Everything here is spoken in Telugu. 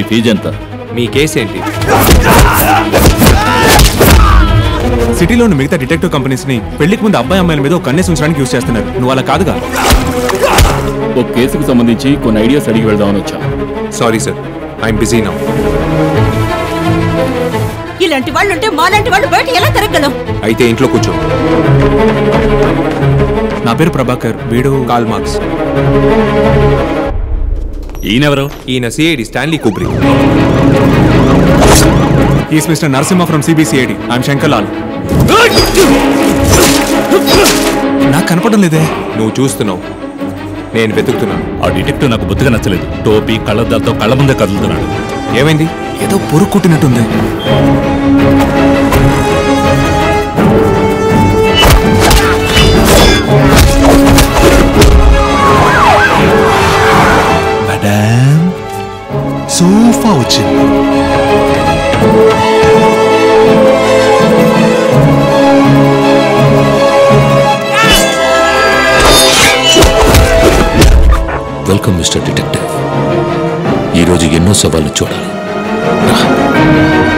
ఫీజు ఎంత మీ కేసు ఏంటి సిటీలోని మిగతా డిటెక్టివ్ కంపెనీస్ ని పెళ్లికి ముందు అబ్బాయి అమ్మాయిల మీద ఒక కన్నేసి ఉంచడానికి యూస్ చేస్తున్నారు నువ్వు అలా కాదుగా ఒక కేసుకు సంబంధించి కొన్ని ఐడియాస్ అడిగి వెళ్దామని వచ్చా sorry sir I'm busy now ఇలాంటి వాళ్ళు ఉంటే మాలాంటి వాళ్ళు బయట ఎలా తిరగలం అయితే ఇంట్లో కూర్చో నా పేరు ప్రభాకర్ వీడు కాల్ మార్క్స్ ఈయనెవరు ఈయన CID Stanley Kubrick is mister Narasimha from CBCID I'm Shankar Lal నాకు కనపడడం లేదే నువ్వు చూస్తున్నావు నేను వెతుకుతున్నాను ఆ డిటెక్టివ్ నాకు బొత్తుగా నచ్చలేదు టోపీ కళ్ళద్దాలతో కళ్ళ ముందే కదులుతున్నాడు ఏమైంది ఏదో పురుగు కుట్టినట్టుంది మేడం సోఫా వచ్చింది వెల్కమ్ మిస్టర్ డిటెక్టివ్ ఈరోజు ఎన్నో సవాళ్ళు చూడాలి రా.